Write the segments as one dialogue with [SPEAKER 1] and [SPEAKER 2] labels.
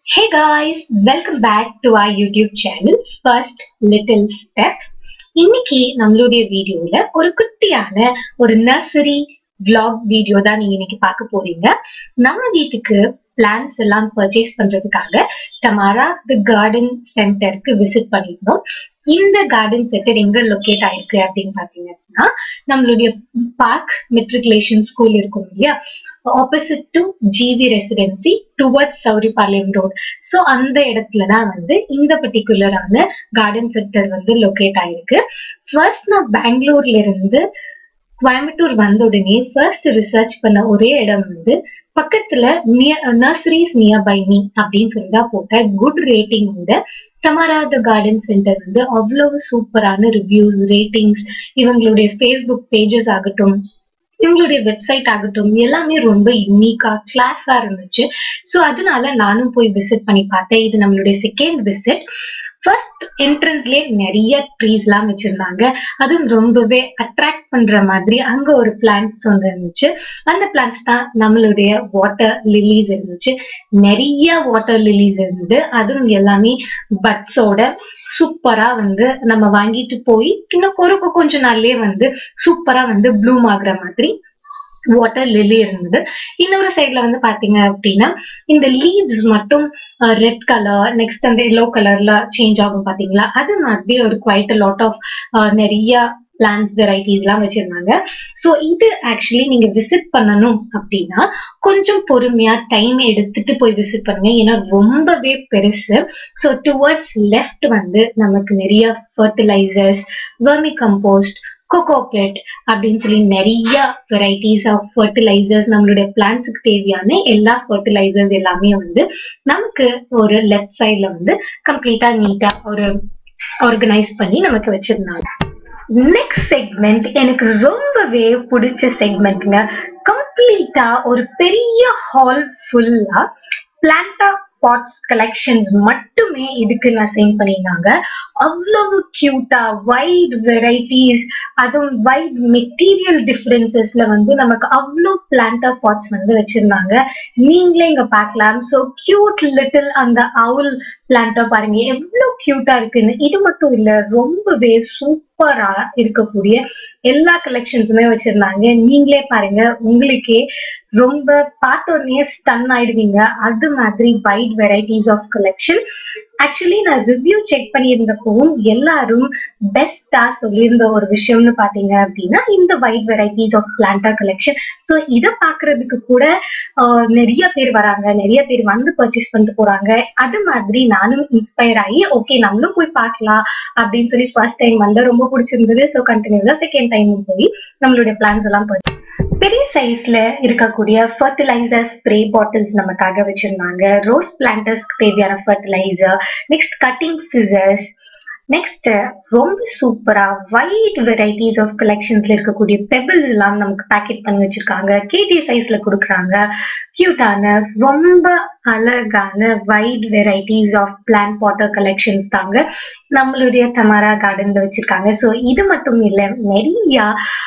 [SPEAKER 1] Hey guys, welcome back to our YouTube channel First Little Step. இன்னைக்கு நம்மளுடைய வீடியோல ஒரு குட்டியான ஒரு நர்சரி vlog வீடியோ தான் நீங்க இன்னைக்கு பார்க்க போறீங்க நம்ம வீட்டுக்கு பிளான்ஸ் எல்லாம் பர்ச்சேஸ் பண்றதுக்காக டமாரா தி கார்டன் சென்டருக்கு விசிட் பண்ணியிருந்தோம் இந்த கார்டன் சென்டர் எங்க லொக்கேட் ஆயிருக்கு அப்படின்னு பாத்தீங்கன்னா நம்மளுடைய பார்க் மெட்ரிகுலேஷன் ஸ்கூல் இருக்கும் இல்லையா opposite to GV residency towards Sowripalayam road so அந்த இடத்துல தான் வந்து இந்த பர்டிகுலரான கார்டன் சென்டர் வந்து லொக்கேட் ஆயிருக்கு ஃபர்ஸ்ட் நான் பெங்களூர்ல இருந்து கோயம்புத்தூர் வந்த உடனே ஃபர்ஸ்ட் ரிசர்ச் பண்ண ஒரே இடம் வந்து பக்கத்துல நர்சரிஸ் நியர் பை மீ அப்படின்னு சொல்லி தான் போட்டேன் குட் ரேட்டிங் வந்து டமாரா த கார்டன் சென்டர் வந்து அவ்வளவு சூப்பரான ரிவ்யூஸ் ரேட்டிங்ஸ் இவங்களுடைய ஃபேஸ்புக் பேஜஸ் ஆகட்டும் இவங்களுடைய வெப்சைட் ஆகட்டும் எல்லாமே ரொம்ப யூனிக்கா கிளாஸா இருந்துச்சு ஸோ அதனால நானும் போய் விசிட் பண்ணி பார்த்தேன் இது நம்மளுடைய செகண்ட் விசிட் ஃபர்ஸ்ட் என்ட்ரன்ஸ்லயே நிறைய ட்ரீஸ் எல்லாம் வச்சிருந்தாங்க அதுவும் ரொம்பவே அட்ராக்ட் பண்ற மாதிரி அங்க ஒரு பிளான்ட்ஸ் ஒன்று இருந்துச்சு அந்த பிளான்ட்ஸ் தான் நம்மளுடைய வாட்டர் லிலிஸ் இருந்துச்சு நிறைய வாட்டர் லிலிஸ் இருந்தது அதுவும் எல்லாமே பட்ஸோட சூப்பரா வந்து நம்ம வாங்கிட்டு போய் இன்னும் ஒரு கொஞ்ச நாள்லயே வந்து சூப்பரா வந்து ப்ளூம் ஆகுற மாதிரி வாட்டர் லிலி இருந்தது இன்னொரு சைட்ல வந்து பாத்தீங்க அப்படின்னா இந்த லீவ்ஸ் மட்டும் ரெட் கலர் நெக்ஸ்ட் அந்த எல்லோ கலர்ல சேஞ்ச் ஆகும் பாத்தீங்களா அது மாதிரி ஒரு குவைட் லாட் ஆஃப் நிறைய பிளான்ட் வெரைட்டிஸ் எல்லாம் வச்சிருந்தாங்க ஸோ இது ஆக்சுவலி நீங்க விசிட் பண்ணணும் அப்படின்னா கொஞ்சம் பொறுமையா டைம் எடுத்துட்டு போய் விசிட் பண்ணுங்க ஏன்னா ரொம்பவே பெருசு ஸோ டுவர்ட்ஸ் லெஃப்ட் வந்து நமக்கு நிறைய ஃபர்டிலைசர்ஸ் வெர்மி கம்போஸ்ட் கோகோபெட் அப்படின்னு சொல்லி நிறைய வெரைட்டிஸ் ஆஃப் ஃபர்டிலைசர்ஸ் நம்மளுடைய பிளான்ஸுக்கு தேவையான எல்லா ஃபர்டிலைசர்ஸ் எல்லாமே வந்து நமக்கு ஒரு லெஃப்ட் சைட்ல வந்து கம்ப்ளீட்டா நீட்டா ஒரு ஆர்கனைஸ் பண்ணி நமக்கு வச்சிருந்தாங்க நெக்ஸ்ட் செக்மெண்ட் எனக்கு ரொம்பவே பிடிச்ச செக்மெண்ட்ங்க கம்ப்ளீட்டா ஒரு பெரிய ஹால் ஃபுல்லா பிளான்டா பாட்ஸ் கலெக்ஷன்ஸ் மட்டுமே இதுக்கு நான் சென்ட் பண்ணியிருந்தாங்க அவ்வளவு கியூட்டா வைட் வெரைட்டிஸ் அதுவும் வைட் மெட்டீரியல் டிஃபரன்சஸ்ல வந்து நமக்கு அவ்வளோ பிளான்டா பாட்ஸ் வந்து வச்சிருந்தாங்க நீங்களே இங்க பார்க்கலாம் ஸோ கியூட் லிட்டில் அந்த அவுல் பிளான்டா பாருங்க எவ்வளவு கியூட்டா இருக்குன்னு இது மட்டும் இல்ல ரொம்பவே சூப்பரா இருக்கக்கூடிய எல்லா கலெக்ஷன்ஸுமே வச்சிருந்தாங்க நீங்களே பாருங்க உங்களுக்கே ரொம்ப பார்த்தோன்னே ஸ்டன் ஆயிடுவீங்க அது மாதிரி wide varieties of collection actually நான் ரிவ்யூ செக் பண்ணியிருந்தப்பவும் எல்லாரும் பெஸ்டா சொல்லியிருந்த ஒரு விஷயம்னு பாத்தீங்க அப்படின்னா இந்த வைட் வெரைட்டிஸ் ஆஃப் பிளான்டா கலெக்ஷன் ஸோ இதை பாக்குறதுக்கு கூட நிறைய பேர் வராங்க நிறைய பேர் வந்து பர்ச்சேஸ் பண்ணிட்டு போறாங்க அது மாதிரி நானும் இன்ஸ்பயர் ஆகி ஓகே நம்மளும் போய் பார்க்கலாம் அப்படின்னு சொல்லி ஃபர்ஸ்ட் டைம் வந்து ரொம்ப பிடிச்சிருந்தது ஸோ கண்டினியூஸா செகண்ட் டைம் போய் நம்மளுடைய பிளான்ஸ் எல்லாம் பர்ச்சேஸ் பெரிய சைஸ்ல இருக்கக்கூடிய ஃபர்டிலைசர் ஸ்ப்ரே பாட்டில்ஸ் நமக்காக வச்சிருந்தாங்க ரோஸ் பிளான்டர்ஸ்க்கு தேவையான fertiliser next cutting scissors next ரொம்ப சூப்பரா வைட் வெரைட்டிஸ் ஆஃப் கலெக்ஷன்ஸ்ல இருக்கக்கூடிய பெபிள்ஸ் எல்லாம் நமக்கு பேக்கெட் பண்ணி வச்சிருக்காங்க கேஜி சைஸ்ல கொடுக்குறாங்க கியூட்டான ரொம்ப அழகான wide varieties of plant water collections தாங்க நம்மளுடைய தமாரா கார்டன்ல வச்சிருக்காங்க ஸோ இது மட்டும் இல்லை நிறைய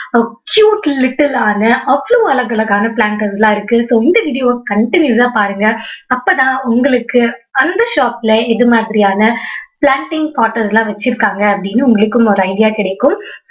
[SPEAKER 1] கியூட் லிட்டிலான அவ்வளோ அழகழகான பிளான்டர்ஸ் எல்லாம் இருக்கு ஸோ இந்த வீடியோவை கண்டினியூஸா பாருங்க அப்பதான் உங்களுக்கு அந்த ஷாப்ல இது மாதிரியான பிளான்டிங் பாட்டர்ஸ் எல்லாம் வச்சிருக்காங்க அப்படின்னு உங்களுக்கும் ஒரு ஐடியா கிடைக்கும் ஸோ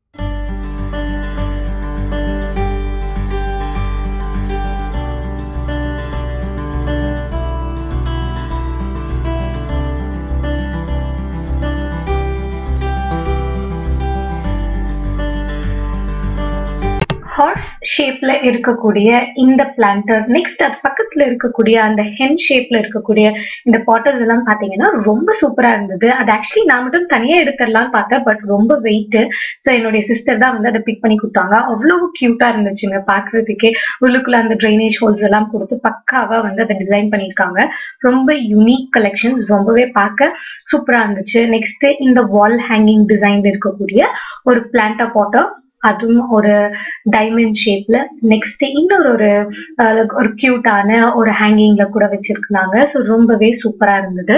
[SPEAKER 1] ஹார்ஸ் ஷேப்ல இருக்கக்கூடிய இந்த பிளான்டர் நெக்ஸ்ட் அது பக்கத்துல இருக்கக்கூடிய அந்த ஹென் ஷேப்ல இருக்கக்கூடிய இந்த பாட்டர்ஸ் எல்லாம் பாத்தீங்கன்னா ரொம்ப சூப்பரா இருந்தது அது ஆக்சுவலி நான் மட்டும் தனியா எடுத்துடலாம் பார்த்தேன் பட் ரொம்ப வெயிட் ஸோ என்னுடைய சிஸ்டர் தான் வந்து அதை பிக் பண்ணி கொடுத்தாங்க அவ்வளவு கியூட்டா இருந்துச்சுங்க பாக்குறதுக்கே உள்ளுக்குள்ள அந்த ட்ரைனேஜ் ஹோல்ஸ் எல்லாம் கொடுத்து பக்காவா வந்து அதை டிசைன் பண்ணியிருக்காங்க ரொம்ப யூனிக் கலெக்ஷன்ஸ் ரொம்பவே பார்க்க சூப்பரா இருந்துச்சு நெக்ஸ்ட் இந்த வால் ஹேங்கிங் டிசைன் இருக்கக்கூடிய ஒரு பிளான்டா பாட்டர் அதுவும் ஒரு டைமண்ட் ஷேப்ல நெக்ஸ்ட் இன்னொரு ஒரு ஒரு கியூட்டான ஒரு ஹேங்கிங்ல கூட வச்சிருக்காங்க ஸோ ரொம்பவே சூப்பரா இருந்தது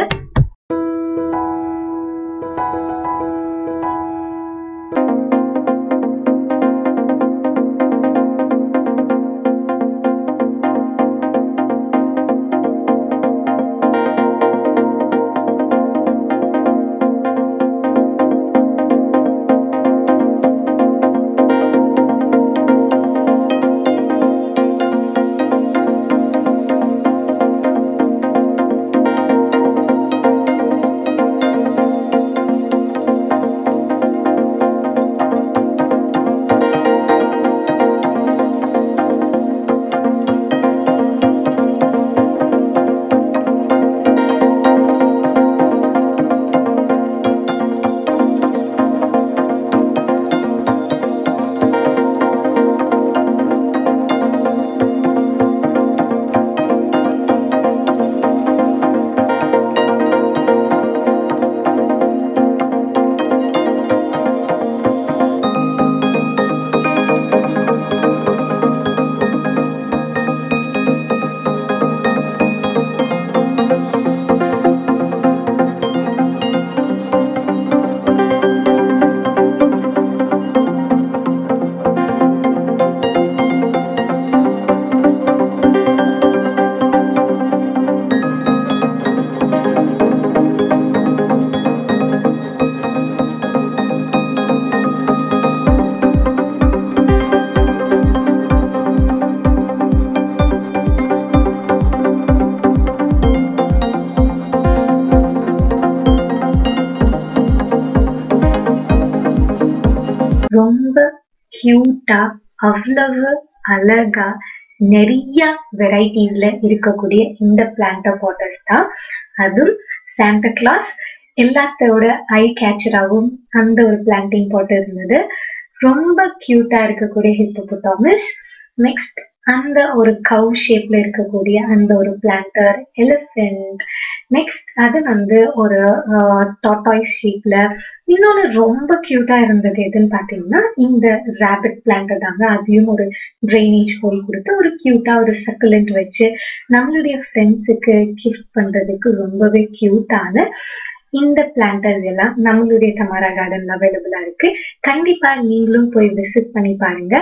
[SPEAKER 1] ரொம்ப கியூட்டா அவ்வளவு அழகா நிறைய வெரைட்டிஸ்ல இருக்கக்கூடிய இந்த பிளான்ட பாட்டர்ஸ் தான் அதுவும் சாண்டா கிளாஸ் எல்லாத்தோட ஐ கேச்சராகவும் அந்த ஒரு பிளான்டிங் பாட் இருந்தது ரொம்ப கியூட்டா இருக்கக்கூடிய ஹிப்போபொட்டாமஸ் நெக்ஸ்ட் அந்த ஒரு கவ் ஷேப்ல இருக்கக்கூடிய அந்த ஒரு பிளான்டர் எலிஃபென்ட் நெக்ஸ்ட் அது வந்து ஒரு டாட்டாய்ஸ் ஷேப்ல இன்னொன்னு ரொம்ப கியூட்டா இருந்தது எதுன்னு பாத்தீங்கன்னா இந்த ரேபிட் பிளான்ட் தாங்க அதையும் ஒரு ட்ரைனேஜ் ஹோல் கொடுத்து ஒரு கியூட்டா ஒரு சக்குலண்ட் வச்சு நம்மளுடைய ஃப்ரெண்ட்ஸுக்கு கிஃப்ட் பண்றதுக்கு ரொம்பவே கியூட்டான இந்த பிளான்டர்ஸ் எல்லாம் நம்மளுடைய டமாரா கார்டன்ல அவைலபிளா இருக்கு கண்டிப்பா நீங்களும் போய் விசிட் பண்ணி பாருங்க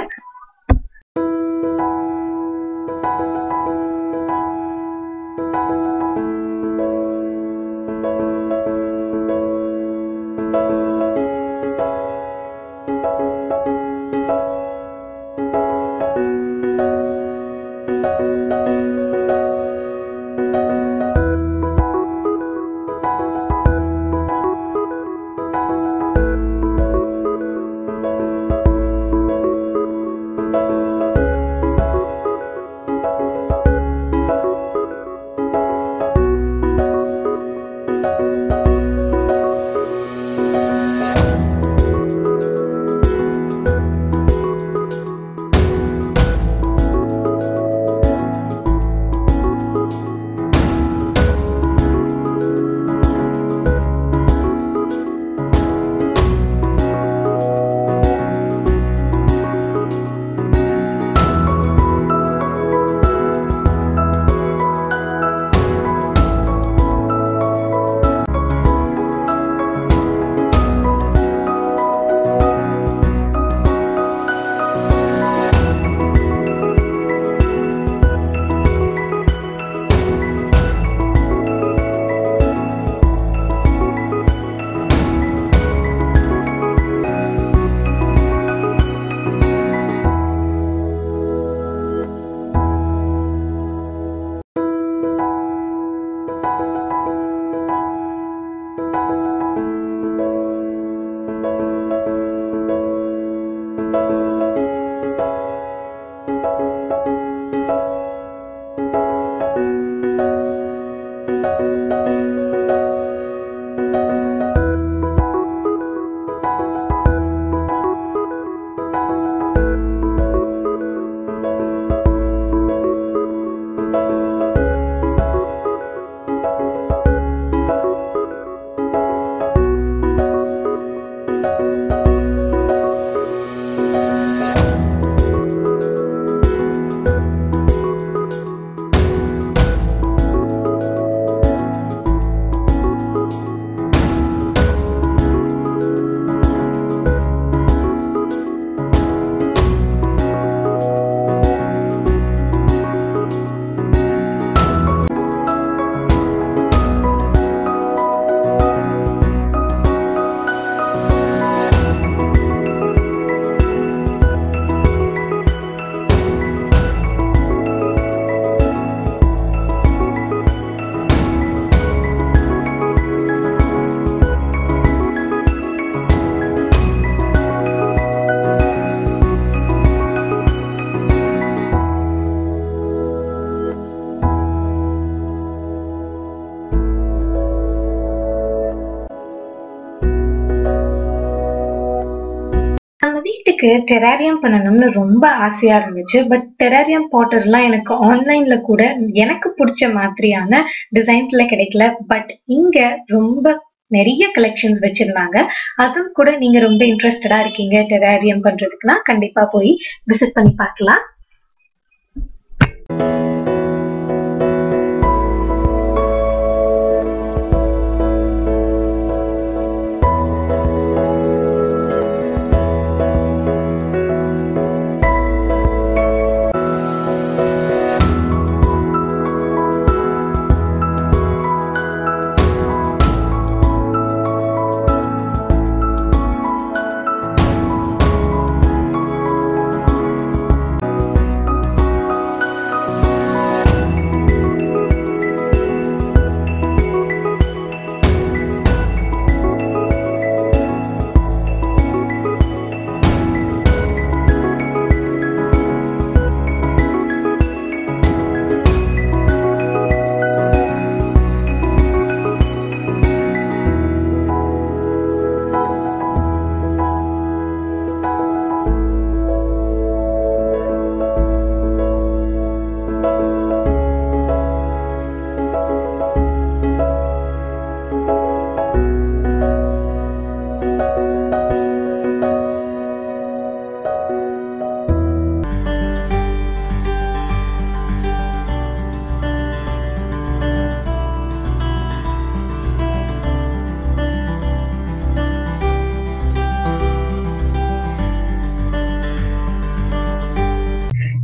[SPEAKER 1] வீட்டுக்கு டெராரியம் பண்ணணும்னு ரொம்ப ஆசையா இருந்துச்சு பட் டெராரியம் பாட்டர்லாம் எனக்கு ஆன்லைன்ல கூட எனக்கு பிடிச்ச மாதிரியான டிசைன்ஸ்ல கிடைக்கல பட் இங்க ரொம்ப நிறைய கலெக்ஷன்ஸ் வச்சிருந்தாங்க அதுவும் கூட நீங்க ரொம்ப இன்ட்ரெஸ்டடா இருக்கீங்க டெராரியம் பண்றதுக்குன்னா கண்டிப்பா போய் விசிட் பண்ணி பார்க்கலாம்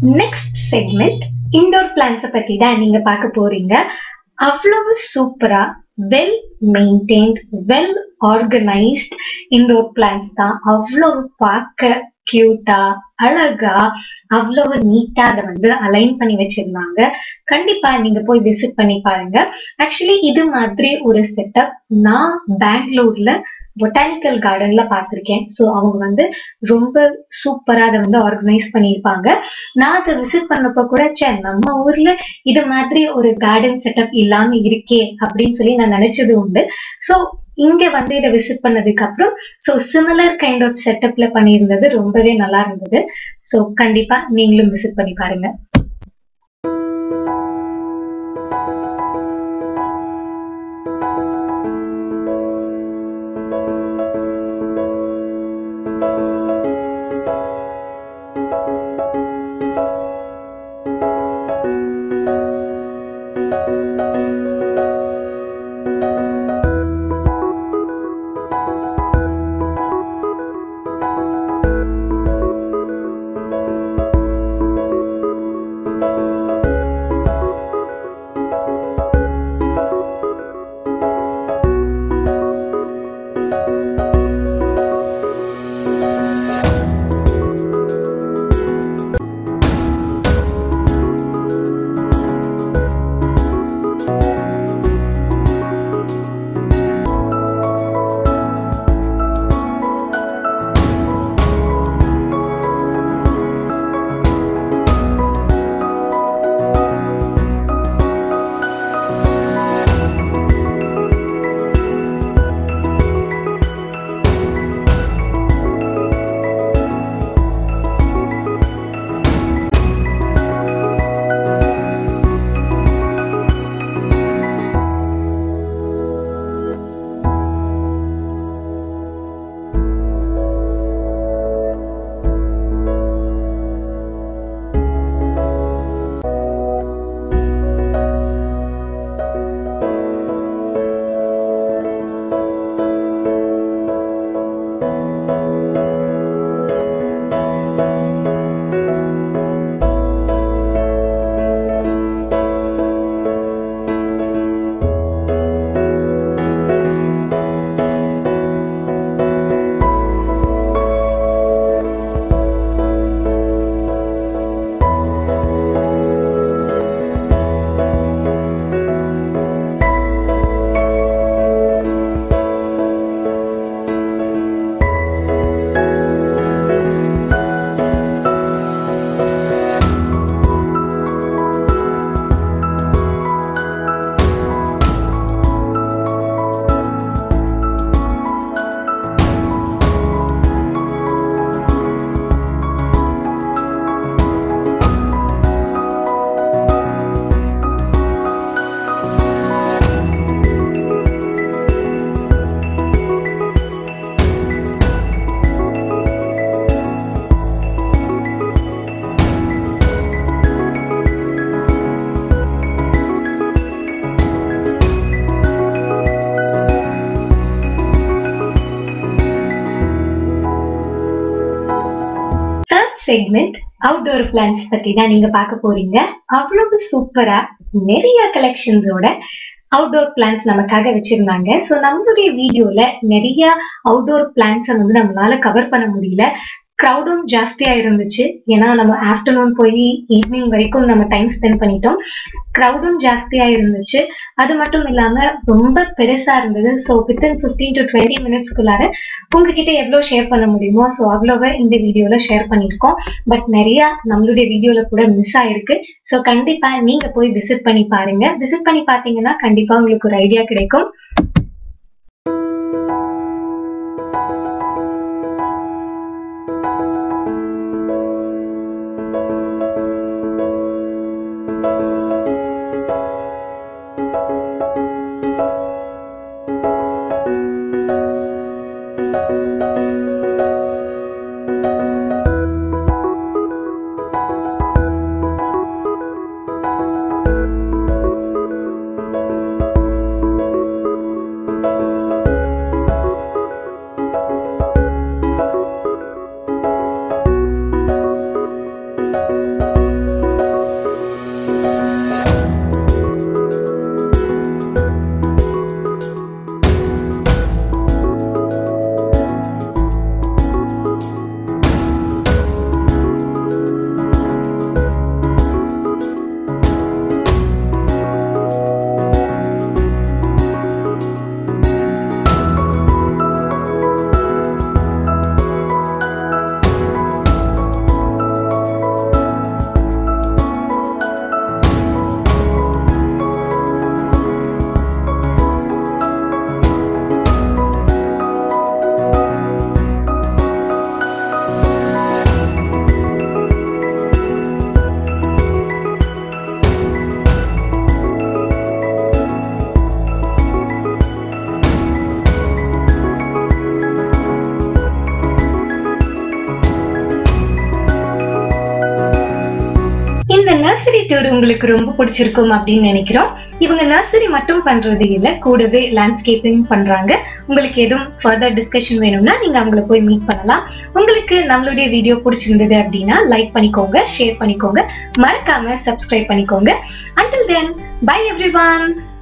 [SPEAKER 1] நெக்ஸ்ட் செக்மெண்ட் இண்டோர் பிளான்ஸை பத்தி தான் நீங்க பார்க்க போறீங்க அவ்வளவு சூப்பரா well maintained well organised indoor plants தான் அவ்வளவு பார்க்க கியூட்டா அழகா அவ்வளவு நீட்டா அதை வந்து அலைன் பண்ணி வச்சிருந்தாங்க கண்டிப்பா நீங்க போய் விசிட் பண்ணி பாருங்க ஆக்சுவலி இது மாதிரி ஒரு செட்டப் நான் பெங்களூர்ல பொட்டானிக்கல் கார்டன்ல பார்த்திருக்கேன் ஸோ அவங்க வந்து ரொம்ப சூப்பரா அதை வந்து ஆர்கனைஸ் பண்ணியிருப்பாங்க நான் அதை விசிட் பண்ணப்போ கூட சே நம்ம ஊர்ல இது மாதிரி ஒரு கார்டன் செட்டப் இல்லாம இருக்கே அப்படின்னு சொல்லி நான் நினைச்சது உண்டு ஸோ இங்க வந்து இதை விசிட் பண்ணதுக்கு அப்புறம் ஸோ சிமிலர் கைண்ட் ஆஃப் செட்டப்ல பண்ணியிருந்தது ரொம்பவே நல்லா இருந்தது ஸோ கண்டிப்பா நீங்களும் விசிட் பண்ணி பாருங்க செக்மெண்ட் அவுட்டோர் பிளான்ஸ் பத்தி தான் நீங்க பார்க்க போறீங்க அவ்வளவு சூப்பரா நிறைய கலெக்ஷன்ஸோட அவுட்டோர் பிளான்ஸ் நமக்காக வச்சிருந்தாங்க ஸோ நம்மளுடைய வீடியோல நிறைய அவுட்டோர் பிளான்ஸை வந்து நம்மளால கவர் பண்ண முடியல க்ரௌடும் ஜாஸ்தியா இருந்துச்சு ஏன்னா நம்ம ஆஃப்டர்நூன் போய் ஈவினிங் வரைக்கும் நம்ம டைம் ஸ்பெண்ட் பண்ணிட்டோம் க்ரௌடும் ஜாஸ்தியா இருந்துச்சு அது மட்டும் இல்லாம ரொம்ப பெருசா இருந்தது so within fifteen to twenty மினிட்ஸ்க்குள்ளார உங்ககிட்ட எவ்வளோ ஷேர் பண்ண முடியுமோ ஸோ அவ்வளோவா இந்த வீடியோல ஷேர் பண்ணியிருக்கோம் பட் நிறைய நம்மளுடைய வீடியோல கூட மிஸ் ஆயிருக்கு ஸோ கண்டிப்பா நீங்க போய் விசிட் பண்ணி பாருங்க விசிட் பண்ணி பார்த்தீங்கன்னா கண்டிப்பா உங்களுக்கு ஒரு ஐடியா கிடைக்கும் நர்சரி டூர் உங்களுக்கு ரொம்ப பிடிச்சிருக்கும் அப்படின்னு நினைக்கிறோம் இவங்க நர்சரி மட்டும் பண்றது இல்ல கூடவே லேண்ட்ஸ்கேப்பிங் பண்றாங்க உங்களுக்கு எதுவும் ஃபர்தர் டிஸ்கஷன் வேணும்னா நீங்க அவங்கள போய் மீட் பண்ணலாம் உங்களுக்கு நம்மளுடைய வீடியோ பிடிச்சிருந்தது அப்படின்னா லைக் பண்ணிக்கோங்க ஷேர் பண்ணிக்கோங்க மறக்காம சப்ஸ்கிரைப் பண்ணிக்கோங்க until then bye everyone